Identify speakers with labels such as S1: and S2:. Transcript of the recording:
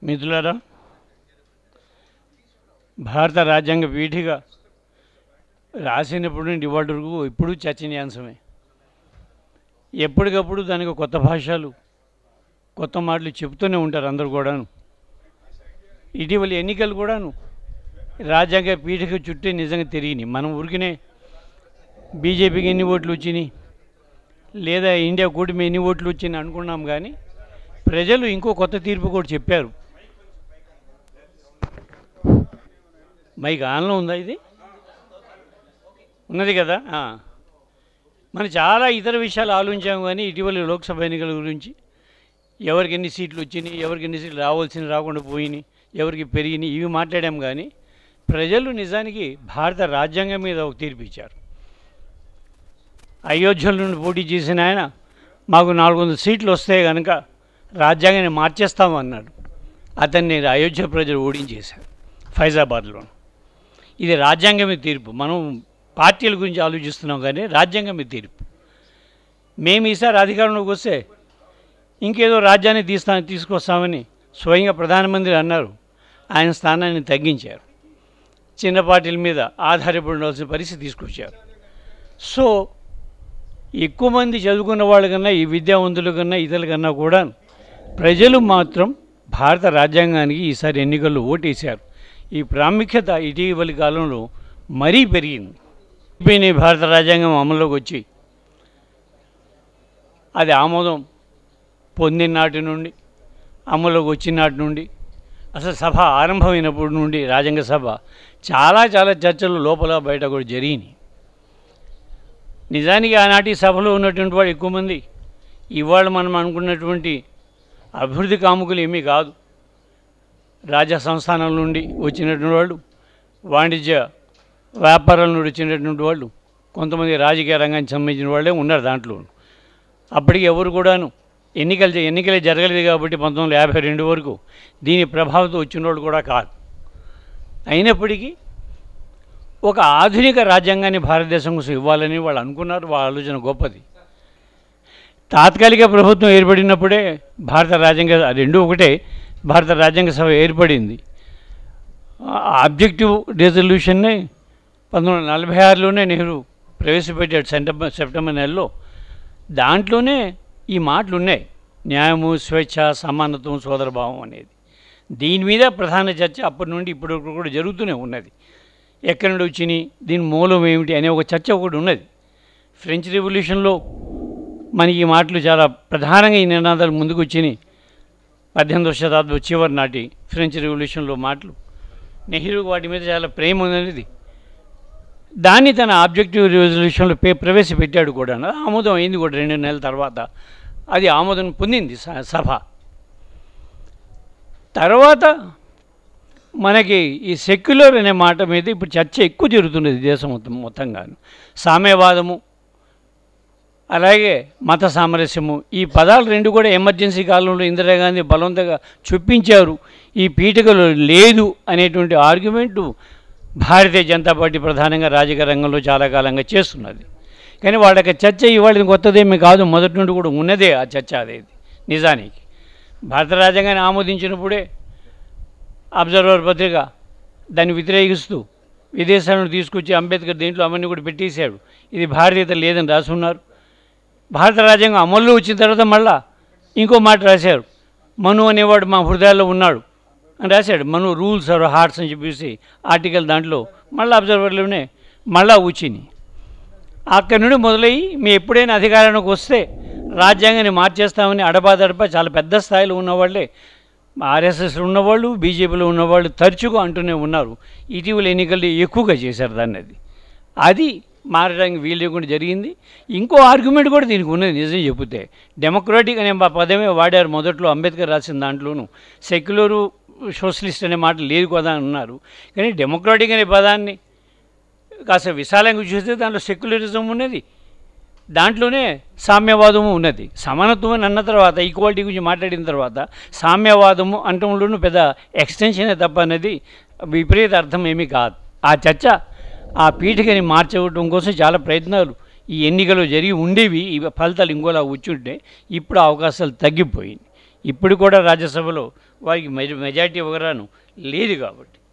S1: మిత్రులారా భారత రాజ్యాంగ పీఠిక రాసినప్పుడు నుండి ఇవాటి వరకు ఎప్పుడూ చర్చనీయాంశమే ఎప్పటికప్పుడు దానికి కొత్త భాషలు కొత్త మాటలు చెప్తూనే ఉంటారు అందరు కూడాను ఇటీవల ఎన్నికలు కూడాను రాజ్యాంగ పీఠిక చుట్టే నిజంగా తిరిగినాయి మనం ఊరికినే బీజేపీకి ఎన్ని ఓట్లు వచ్చినాయి లేదా ఇండియా కూటమి ఎన్ని ఓట్లు వచ్చినాయి అనుకున్నాం కానీ ప్రజలు ఇంకో కొత్త తీర్పు కూడా చెప్పారు మైక్ ఆన్లో ఉందా ఇది ఉన్నది కదా ఆ. మనం చాలా ఇతర విషయాలు ఆలోచించాము కానీ ఇటీవల లోక్సభ ఎన్నికల గురించి ఎవరికి ఎన్ని సీట్లు వచ్చినాయి ఎవరికి ఎన్ని సీట్లు రావాల్సిన రాకుండా పోయినాయి ఎవరికి పెరిగినాయి ఇవి మాట్లాడాం కానీ ప్రజలు నిజానికి భారత రాజ్యాంగం మీద ఒక తీర్పు ఇచ్చారు అయోధ్యల నుండి పోటీ చేసిన ఆయన మాకు నాలుగు వందల సీట్లు వస్తే కనుక రాజ్యాంగాన్ని మార్చేస్తాము అన్నాడు అతన్ని అయోధ్య ప్రజలు ఓడించేశారు ఫైజాబాద్లో ఇది రాజ్యాంగమే తీర్పు మనం పార్టీల గురించి ఆలోచిస్తున్నాం కానీ రాజ్యాంగమే తీర్పు మేము ఈసారి అధికారంలోకి వస్తే ఇంకేదో రాజ్యాన్ని తీస్తా తీసుకొస్తామని స్వయంగా ప్రధానమంత్రి అన్నారు ఆయన స్థానాన్ని తగ్గించారు చిన్న పార్టీల మీద ఆధారపడి ఉండాల్సిన పరిస్థితి తీసుకొచ్చారు సో ఎక్కువ మంది చదువుకున్న వాళ్ళ కన్నా ఈ విద్యావంతుల కన్నా ఇతరుల కన్నా కూడా ప్రజలు మాత్రం భారత రాజ్యాంగానికి ఈసారి ఎన్నికల్లో ఓటేశారు ఈ ప్రాముఖ్యత ఇటీవలి కాలంలో మరీ పెరిగింది ఇప్పుడు ఈ భారత రాజ్యాంగం అమల్లోకి వచ్చి అది ఆమోదం పొందిన నాటి నుండి అమల్లోకి వచ్చిన నాటి నుండి అసలు సభ ఆరంభమైనప్పటి నుండి రాజ్యాంగ సభ చాలా చాలా చర్చలు లోపల బయట కూడా జరిగినాయి నిజానికి ఆనాటి సభలో ఉన్నటువంటి వాళ్ళు ఎక్కువ మంది ఇవాళ మనం అనుకున్నటువంటి అభివృద్ధి కాముకులు ఏమీ కాదు రాజా సంస్థానాల నుండి వచ్చినటువంటి వాళ్ళు వాణిజ్య వ్యాపారాల నుండి వచ్చినటువంటి వాళ్ళు కొంతమంది రాజకీయ రంగానికి సంబంధించిన వాళ్ళే ఉన్నారు దాంట్లో అప్పటికి ఎవరు కూడాను ఎన్నికలు జ- ఎన్నికలే జరగలేదు కాబట్టి పంతొమ్మిది వందల యాభై రెండు వరకు దీని ప్రభావంతో వచ్చిన వాళ్ళు కూడా కాదు అయినప్పటికీ ఒక ఆధునిక రాజ్యాంగాన్ని భారతదేశం కోసం ఇవ్వాలని వాళ్ళు అనుకున్నారు వాళ్ళ ఆలోచన గొప్పది తాత్కాలిక ప్రభుత్వం ఏర్పడినప్పుడే భారత రాజ్యాంగ రెండు ఒకటే భారత రాజ్యాంగ సభ ఏర్పడింది ఆబ్జెక్టివ్ రెజల్యూషన్ని పంతొమ్మిది వందల నలభై ఆరులోనే నెహ్రూ ప్రవేశపెట్టాడు సెప్టెంబర్ సెప్టెంబర్ నెలలో దాంట్లోనే ఈ మాటలు ఉన్నాయి న్యాయము స్వేచ్ఛ సమానత్వం సోదరభావం అనేది దీని మీద ప్రధాన చర్చ అప్పటి నుండి ఇప్పటి వరకు కూడా జరుగుతూనే ఉన్నది ఎక్కడి నుండి వచ్చినాయి దీని మూలం ఏమిటి అనే ఒక చర్చ ఒకటి ఉన్నది ఫ్రెంచ్ రెవల్యూషన్లో మనకి ఈ మాటలు చాలా ప్రధానంగా ఈ నినాదాలు ముందుకు వచ్చినాయి పద్దెనిమిదవ శతాబ్దం చివరి నాటి ఫ్రెంచ్ రెవల్యూషన్లో మాటలు నెహ్రూ వాటి మీద చాలా ప్రేమ ఉన్నది దాన్ని తన ఆబ్జెక్టివ్ రెజల్యూషన్లో పే ప్రవేశపెట్టాడు కూడా ఆమోదం అయింది కూడా రెండు నెలల తర్వాత అది ఆమోదం పొందింది స- సభ తర్వాత మనకి ఈ సెక్యులర్ అనే మాట మీద ఇప్పుడు చర్చ ఎక్కువ జరుగుతున్నది దేశం మొత్తం మొత్తంగాను సామ్యవాదము అలాగే మత సామరస్యము ఈ పదాలు రెండు కూడా ఎమర్జెన్సీ కాలంలో ఇందిరాగాంధీ బలవంతంగా చూపించారు ఈ పీఠికలో లేదు అనేటువంటి ఆర్గ్యుమెంటు భారతీయ జనతా పార్టీ ప్రధానంగా రాజకీయ రంగంలో చాలా కాలంగా చేస్తున్నది కానీ వాళ్ళకి చర్చ ఇవాళ కొత్తదేమీ కాదు మొదటి నుండి కూడా ఉన్నదే ఆ చర్చ అదేది నిజానికి భారత రాజ్యాంగాన్ని ఆమోదించినప్పుడే అబ్జర్వర్ పత్రిక దాన్ని వ్యతిరేకిస్తూ విదేశాలను తీసుకొచ్చి అంబేద్కర్ దీంట్లో అవన్నీ కూడా పెట్టేశాడు ఇది భారతీయత లేదని రాసున్నారు భారత రాజ్యాంగం అమల్లో వచ్చిన తర్వాత మళ్ళా ఇంకో మాట రాశారు మను అనేవాడు మా హృదయాల్లో ఉన్నాడు అని రాశాడు మను రూల్స్ ఆర్ హార్ట్స్ అని చెప్పేసి ఆర్టికల్ దాంట్లో మళ్ళీ అబ్జర్వర్లోనే మళ్ళా వచ్చినాయి అక్కడి నుండి మొదలయ్యి మీ ఎప్పుడైనా అధికారానికి వస్తే రాజ్యాంగాన్ని మార్చేస్తామని అడపాదడపా చాలా పెద్ద స్థాయిలో ఉన్నవాళ్ళే ఆర్ఎస్ఎస్లో ఉన్నవాళ్ళు బీజేపీలో ఉన్నవాళ్ళు తరచుగా అంటూనే ఉన్నారు ఇటీవల ఎన్నికల్లో ఎక్కువగా చేశారు దాన్ని అది అది మారడానికి వీలు లేకుండా జరిగింది ఇంకో ఆర్గ్యుమెంట్ కూడా దీనికి ఉన్నది నిజం చెబితే డెమోక్రాటిక్ అనే మా పదమే వాడారు మొదట్లో అంబేద్కర్ రాసిన దాంట్లోనూ సెక్యులరు సోషలిస్ట్ అనే మాట లేదు కదా అని అన్నారు కానీ డెమోక్రాటిక్ అనే పదాన్ని కాస్త విశాలంగా చూస్తే దాంట్లో సెక్యులరిజం ఉన్నది దాంట్లోనే సామ్యవాదము ఉన్నది సమానత్వం అని అన్న తర్వాత ఈక్వాలిటీ గురించి మాట్లాడిన తర్వాత సామ్యవాదము అంటంలోనూ పెద్ద ఎక్స్టెన్షనే తప్ప అనేది విపరీత అర్థం ఏమీ కాదు ఆ చర్చ ఆ పీఠికని మార్చవడం కోసం చాలా ప్రయత్నాలు ఈ ఎన్నికలు జరిగి ఉండేవి ఈ ఫలితాలు ఇంకోలా వచ్చుంటే ఇప్పుడు ఆ అవకాశాలు తగ్గిపోయింది ఇప్పుడు కూడా రాజ్యసభలో వారికి మెజ మెజార్టీ ఇవ్వరాను లేదు కాబట్టి